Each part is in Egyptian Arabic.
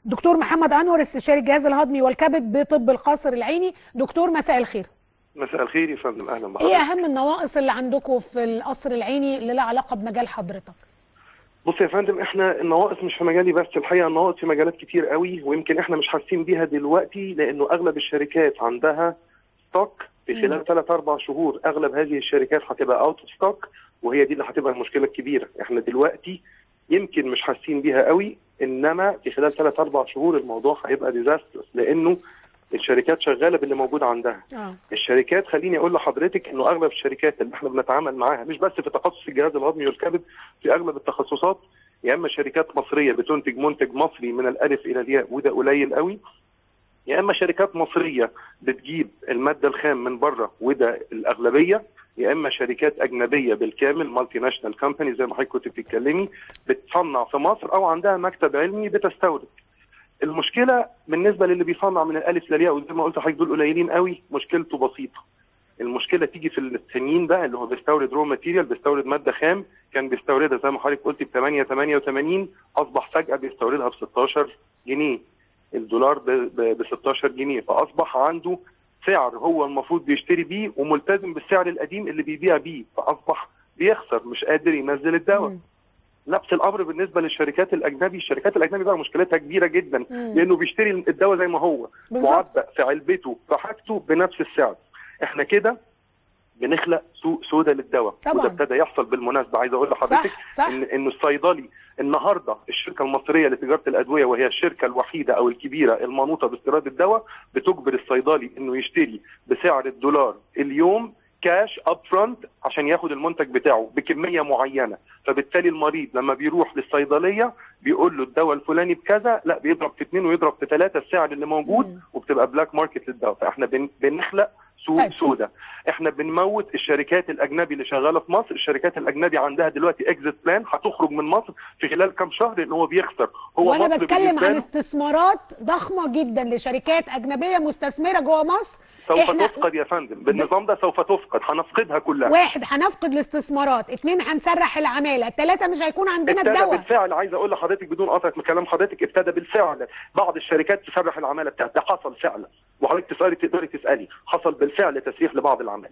دكتور محمد انور استشاري الجهاز الهضمي والكبد بطب القصر العيني دكتور مساء الخير مساء الخير يا فندم اهلا ايه بحضرتك اهم النواقص اللي عندكم في القصر العيني اللي لها علاقه بمجال حضرتك بص يا فندم احنا النواقص مش في مجالي بس الحقيقه النواقص في مجالات كتير قوي ويمكن احنا مش حاسين بيها دلوقتي لانه اغلب الشركات عندها ستوك في خلال ثلاث اربع شهور اغلب هذه الشركات هتبقى اوت اوف ستوك وهي دي اللي هتبقى المشكله الكبيره احنا دلوقتي يمكن مش حاسين بيها قوي انما في خلال ثلاث اربع شهور الموضوع هيبقى ديزاسترس لانه الشركات شغاله باللي موجود عندها اه الشركات خليني اقول لحضرتك انه اغلب الشركات اللي احنا بنتعامل معاها مش بس في تخصص الجهاز الهضمي والكبد في اغلب التخصصات يا اما شركات مصريه بتنتج منتج مصري من الالف الى الياء وده قليل قوي يا اما شركات مصريه بتجيب الماده الخام من بره وده الاغلبيه يا اما شركات اجنبيه بالكامل مالتي ناشونال كومباني زي ما حضرتك كنت بتتكلمي بتصنع في مصر او عندها مكتب علمي بتستورد المشكله بالنسبه للي بيصنع من الالف للياء وزي ما قلت لحضرتك دول قليلين قوي مشكلته بسيطه المشكله تيجي في التانيين بقى اللي هو بيستورد رو ماتيريال بيستورد ماده خام كان بيستوردها زي ما حضرتك قلت ب 8 88 اصبح فجاه بيستوردها ب 16 جنيه الدولار ب 16 جنيه فاصبح عنده سعر هو المفروض بيشتري بيه وملتزم بالسعر القديم اللي بيبيع بيه فاصبح بيخسر مش قادر ينزل الدواء مم. نفس الامر بالنسبه للشركات الاجنبي الشركات الاجنبي بقى مشكلتها كبيره جدا مم. لانه بيشتري الدواء زي ما هو بالظبط. معبأ في علبته في حاجته بنفس السعر احنا كده بنخلق سوق سودا للدواء طبعاً. وده ابتدى يحصل بالمناسبه عايز اقول لحضرتك صح صح ان انه الصيدلي النهارده الشركه المصريه لتجاره الادويه وهي الشركه الوحيده او الكبيره المنوطه باستيراد الدواء بتجبر الصيدلي انه يشتري بسعر الدولار اليوم كاش اب فرونت عشان ياخد المنتج بتاعه بكميه معينه فبالتالي المريض لما بيروح للصيدليه بيقول له الدواء الفلاني بكذا لا بيضرب في اثنين ويضرب في ثلاثه السعر اللي موجود مم. وبتبقى بلاك ماركت للدواء فاحنا بن بنخلق سوق طيب. سودا احنا بنموت الشركات الاجنبي اللي شغاله في مصر الشركات الاجنبي عندها دلوقتي اكزيت بلان هتخرج من مصر في خلال كام شهر لان هو بيخسر هو وانا مصر بتكلم بالنسبة عن له استثمارات ضخمه جدا لشركات اجنبيه مستثمره جوه مصر سوف احنا تفقد يا فندم بالنظام ده سوف تفقد هنفقدها كلها واحد هنفقد الاستثمارات اتنين هنسرح العماله ثلاثه مش هيكون عندنا ابتدى الدواء بالفعل عايز اقول لحضرتك بدون قطع من كلام حضرتك ابتدى بالفعل بعض الشركات تسرح العماله بتاعتها ده حصل فعلا وحضرتك تسالي تقدري تسالي حصل بالفعل تسريح لبعض العمال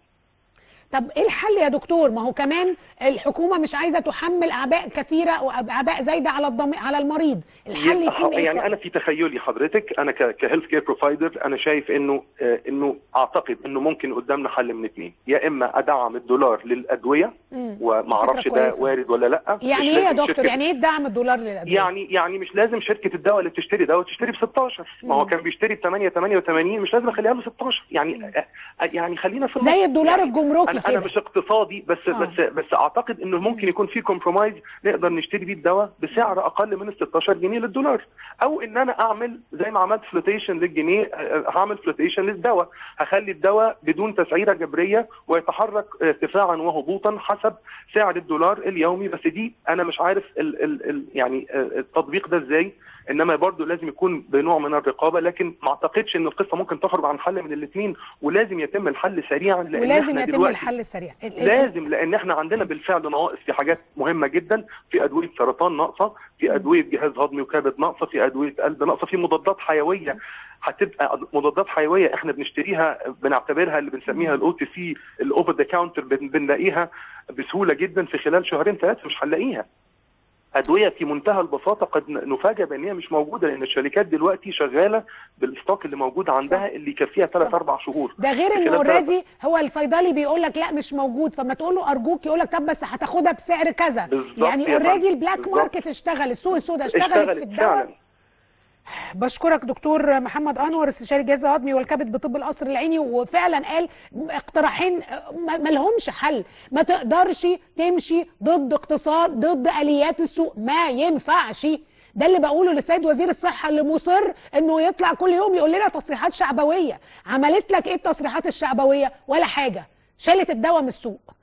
طب ايه الحل يا دكتور ما هو كمان الحكومه مش عايزه تحمل اعباء كثيره واعباء زايده على الضم... على المريض الحل يبقى يكون ح- ايه يعني في- انا في تخيلي حضرتك انا كهيلث كير بروفايدر انا شايف انه آه، انه اعتقد انه ممكن قدامنا حل من اثنين يا اما ادعم الدولار للادويه مم. وما فكرة اعرفش ده كويسة. وارد ولا لا يعني مش ايه يا لازم دكتور شركة- يعني ايه دعم الدولار للادويه يعني يعني مش لازم شركه الدواء اللي بتشتري دواء تشتري ب 16 ما هو مم. كان بيشتري ب 8 88 مش لازم اخليها له 16 يعني آه، آه، يعني خلينا في زي النص. الدولار يعني الجمركي انا كده انا مش اقتصادي بس آه. بس بس اعتقد انه ممكن يكون في كومبرومايز نقدر نشتري بيه الدواء بسعر اقل من ال 16 جنيه للدولار او ان انا اعمل زي ما عملت فلوتيشن للجنيه آه، هعمل فلوتيشن للدواء هخلي الدواء بدون تسعيره جبريه ويتحرك ارتفاعا وهبوطا حسب سعر الدولار اليومي بس دي انا مش عارف ال ال ال يعني آه، التطبيق ده ازاي انما برضه لازم يكون بنوع من الرقابه لكن ما اعتقدش ان القصه ممكن تخرج عن حل من الاثنين ولازم يتم الحل سريعا لان ولازم احنا يتم دلوقتي الحل السريع ال- ال- لازم لان احنا عندنا بالفعل نواقص في حاجات مهمه جدا في ادويه سرطان ناقصه في ادويه جهاز هضمي وكبد ناقصه في ادويه قلب ناقصه في مضادات حيويه هتبقى مضادات حيويه احنا بنشتريها بنعتبرها اللي بنسميها الاو تي سي الاوفر ذا كاونتر بنلاقيها بسهوله جدا في خلال شهرين ثلاثه مش هنلاقيها ادويه في منتهى البساطه قد نفاجئ بان هي مش موجوده لان الشركات دلوقتي شغاله بالستوك اللي موجود عندها اللي يكفيها ثلاث صح. اربع شهور ده غير في انه خلال اوريدي هو الصيدلي بيقول لك لا مش موجود فما تقول له ارجوك يقول لك طب بس هتاخدها بسعر كذا بالظبط يعني يا اوريدي فندم، البلاك بالظبط. ماركت اشتغل السوق السوداء اشتغلت في الدواء فعلا بشكرك دكتور محمد انور استشاري الجهاز الهضمي والكبد بطب القصر العيني وفعلا قال اقتراحين ما ما لهمش حل ما تقدرش تمشي ضد اقتصاد ضد اليات السوق ما ينفعش ده اللي بقوله للسيد وزير الصحه اللي مصر انه يطلع كل يوم يقول لنا تصريحات شعبويه عملت لك ايه التصريحات الشعبويه ولا حاجه شالت الدواء من السوق